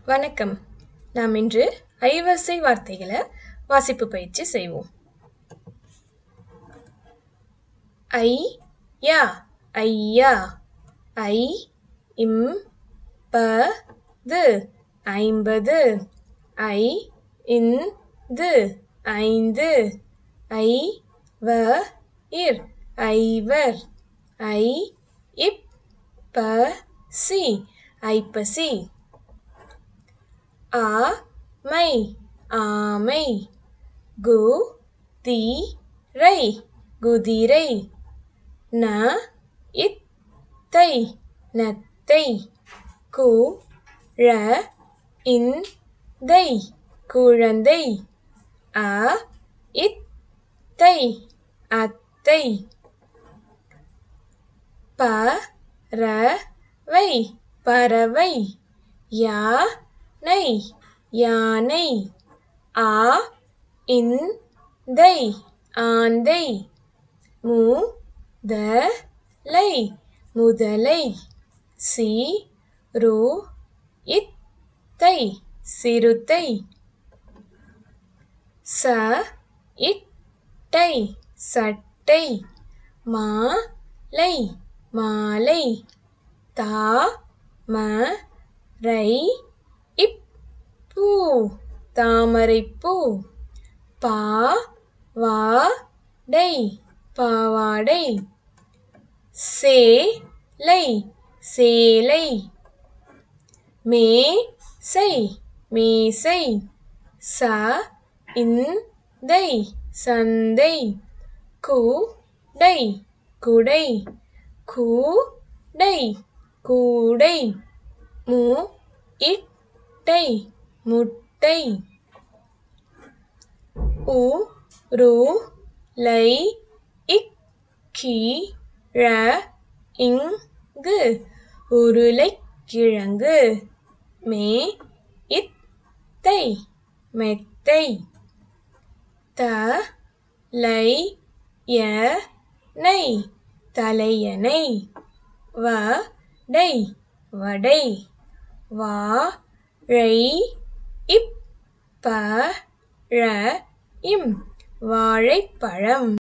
வணக்கம் நாம் இன்று ஐவரிசை வார்த்தைகளை வாசிப்பு பயிற்சி செய்வோம் ஐ யா ஐயா ஐ இம் ப து ஐம்பது ஐ இன் து ஐந்து ஐ வ இர் ஐவர் ஐ இப் ப சி ஐப்பசி ஆ மை ஆமை கு தி ரை குதிரை ந இத்தை நத்தை கு ழ இந்தை குழந்தை அ இத்தை அத்தை ப ர வை பறவை யா நை யானை ஆ இந்தை ஆந்தை மு த லை முதலை சி ரு இத்தை சிறுத்தை ச இட்டை சட்டை மா லை மாலை தா ம ரை இப் பூ தாமரைப்பூ பா வா டை பாவாடை சே லை சேலை மே சை மேசை ச இந்தை சந்தை கு டை குடை கூ டை கூடை மு இட்டை முட்டை உ ரு லை இக் கி ழ இங்கு உருளைக்கிழங்கு மே இத்தை மெத்தை த லை ய நை தலையணை வ டை வடை வா ழை இப் ப ழ இம் வாழைப்பழம்